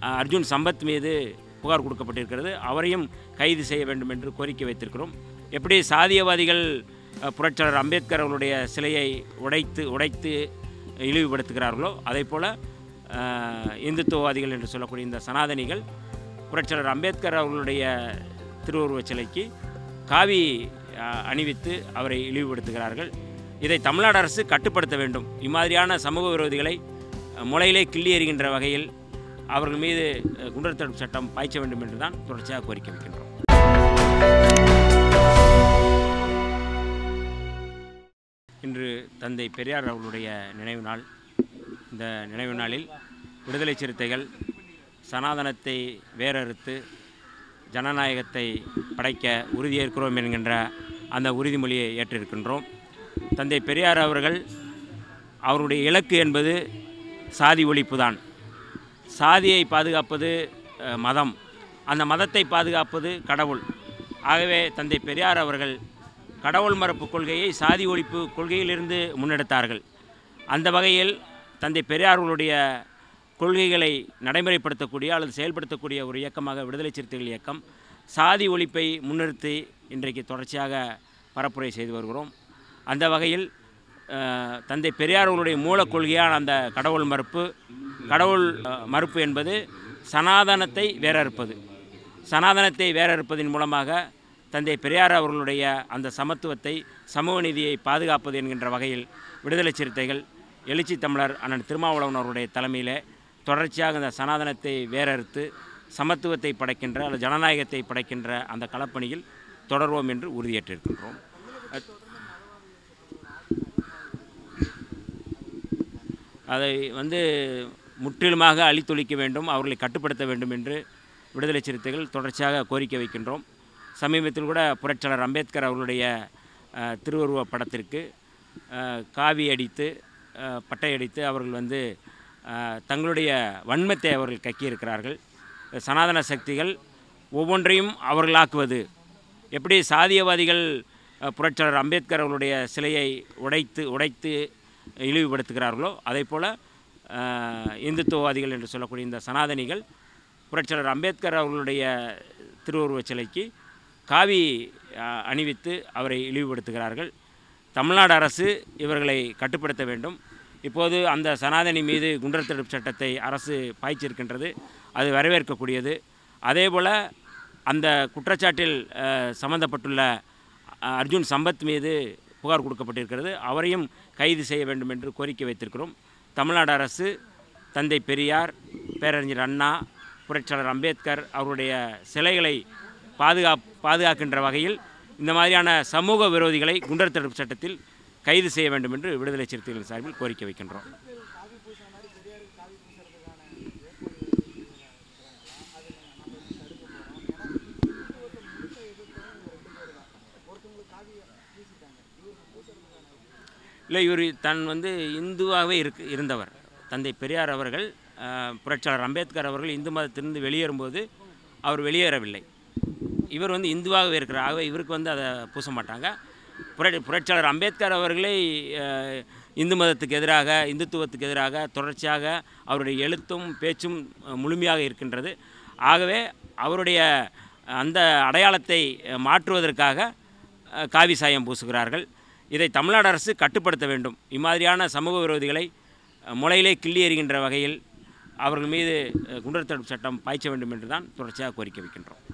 அஹ், அர்ஜுன் சம்பத் மீது புகார் கொடுக்கப்பட்டிருக்கிறது அவரையும் கைது செய்ய வேண்டும் என்று கோரிக்கை வைத்திருக்கிறோம் எப்படி சாதியவாதிகள் அஹ், புரட்சியாளர் அம்பேத்கர் அவர்களுடைய சிலையை உடைத்து உடைத்து இழிவுபடுத்துகிறார்களோ அதே போல் இந்துத்துவவாதிகள் என்று சொல்லக்கூடிய இந்த சனாதனிகள் புரட்சியாளர் அம்பேத்கர் அவர்களுடைய திருவுருவச் சிலைக்கு காவி அஹ், அணிவித்து அவரை இழிவுபடுத்துகிறார்கள் இதை தமிழ்நாடு அரசு கட்டுப்படுத்த வேண்டும் இம்மாதிரியான சமூக விரோதிகளை அஹ், முளையிலே கிள்ளி எறிகின்ற வகையில் அவர்கள் மீது அஹ், குண்டர் தடுப்பு சட்டம் பாய்ச்ச வேண்டும் என்று தான் தொடர்ச்சியாக கோரிக்கை வைக்கின்றோம் இன்று தந்தை பெரியார் அவர்களுடைய நினைவு நாள் இந்த நினைவு நாளில் விடுதலை சிறுத்தைகள் சனாதனத்தை வேரறுத்து ஜனநாயகத்தை படைக்க உறுதியேற்கிறோம் என்கின்ற அந்த உறுதிமொழியை ஏற்றிருக்கின்றோம் தந்தை பெரியார் அவர்கள் அவருடைய இலக்கு என்பது சாதி ஒழிப்பு தான் சாதியை பாதுகாப்பது அஹ், மதம் அந்த மதத்தை பாதுகாப்பது கடவுள் ஆகவே தந்தை பெரியார் அவர்கள் கடவுள் மறுப்பு கொள்கையை சாதி ஒழிப்பு கொள்கையிலிருந்து முன்னெடுத்தார்கள் அந்த வகையில் தந்தை பெரியார்களுடைய கொள்கைகளை நடைமுறைப்படுத்தக்கூடிய அல்லது செயல்படுத்தக்கூடிய ஒரு இயக்கமாக விடுதலை சிறுத்தைகள் இயக்கம் சாதி ஒழிப்பை முன்னிறுத்தி இன்றைக்கு தொடர்ச்சியாக பரப்புரை செய்து வருகிறோம் அந்த வகையில் அஹ், தந்தை பெரியார்களுடைய மூலக் கொள்கையான அந்த கடவுள் மறுப்பு கடவுள் அஹ், மறுப்பு என்பது சனாதனத்தை வேறறுப்பது சனாதனத்தை வேறறுப்பதன் மூலமாக தந்தை பெரியார் அவர்களுடைய அந்த சமத்துவத்தை சமூக நீதியை பாதுகாப்பது என்கின்ற வகையில் விடுதலை சிறுத்தைகள் எழுச்சி தமிழர் அண்ணன் திருமாவளவன் அவருடைய தலைமையிலே தொடர்ச்சியாக இந்த சனாதனத்தை வேறறுத்து சமத்துவத்தை படைக்கின்ற அல்லது ஜனநாயகத்தை படைக்கின்ற அந்த களப்பணியில் தொடர்வோம் என்று உறுதியேற்றிருக்கின்றோம் அத்- அதை வந்து முற்றிலுமாக அழித்தொழிக்க வேண்டும் அவர்களை கட்டுப்படுத்த வேண்டும் என்று விடுதலை சிறுத்தைகள் தொடர்ச்சியாக கோரிக்கை வைக்கின்றோம் சமீபத்தில் கூட புரட்சியாளர் அம்பேத்கர் அவர்களுடைய அஹ், திருவுருவ படத்திற்கு அஹ், காவி அடித்து அஹ், பட்டை அடித்து அவர்கள் வந்து அஹ், தங்களுடைய வன்மத்தை அவர்கள் கக்கியிருக்கிறார்கள் சனாதன சக்திகள் ஒவ்வொன்றையும் அவர்களாக்குவது எப்படி சாதியவாதிகள் அஹ், புரட்சியாளர் அம்பேத்கர் அவர்களுடைய சிலையை உடைத்து உடைத்து இழிவுபடுத்துகிறார்களோ அதே போல் இந்துத்துவவாதிகள் என்று சொல்லக்கூடிய இந்த சனாதனிகள் புரட்சியாளர் அம்பேத்கர் அவர்களுடைய திருவுருவச் சிலைக்கு காவி அஹ், அணிவித்து அவரை இழிவுபடுத்துகிறார்கள் தமிழ்நாடு அரசு இவர்களை கட்டுப்படுத்த வேண்டும் இப்போது அந்த சனாதனி மீது குண்டர் தடுப்பு சட்டத்தை அரசு பாய்ச்சிருக்கின்றது அது வரவேற்கக்கூடியது அதேபோல் அந்த குற்றச்சாட்டில் அஹ், சம்பந்தப்பட்டுள்ள அஹ், அர்ஜுன் சம்பத் மீது புகார் கொடுக்கப்பட்டிருக்கிறது அவரையும் கைது செய்ய வேண்டும் என்று கோரிக்கை வைத்திருக்கிறோம் தமிழ்நாடு அரசு தந்தை பெரியார் பேரறிஞர் அண்ணா புரட்சியாளர் அம்பேத்கர் அவருடைய சிலைகளை பாதுகா பாதுகாக்கின்ற வகையில் இந்த மாதிரியான சமூக விரோதிகளை குண்டர் தடுப்பு சட்டத்தில் கைது செய்ய வேண்டும் என்று விடுதலை சிறுத்தைகள் சார்பில் கோரிக்கை வைக்கின்றோம் இல்லை இவர் தன் வந்து இந்துவாகவே இருக்கு இருந்தவர் தந்தை பெரியார் அவர்கள் அஹ், புரட்சியாளர் அம்பேத்கர் அவர்கள் இந்து மதத்திலிருந்து வெளியேறும்போது அவர் வெளியேறவில்லை இவர் வந்து இந்துவாகவே இருக்கிறார் ஆகவே இவருக்கு வந்து அதை பூச மாட்டாங்க புரட்சி புரட்சியாளர் அம்பேத்கர் அவர்களே அஹ், இந்து மதத்துக்கு எதிராக இந்துத்துவத்துக்கு எதிராக தொடர்ச்சியாக அவருடைய எழுத்தும் பேச்சும் அஹ், முழுமையாக இருக்கின்றது ஆகவே அவருடைய அந்த அடையாளத்தை அஹ், மாற்றுவதற்காக அஹ், காவி சாயம் பூசுகிறார்கள் இதை தமிழ்நாடு அரசு கட்டுப்படுத்த வேண்டும் இம்மாதிரியான சமூக விரோதிகளை அஹ், முளையிலே கிள்ளி எறிகின்ற வகையில் அவர்கள் மீது அஹ், குண்டர் தடுப்பு சட்டம் பாய்ச்ச வேண்டும் என்று தான் தொடர்ச்சியாக கோரிக்கை வைக்கின்றோம்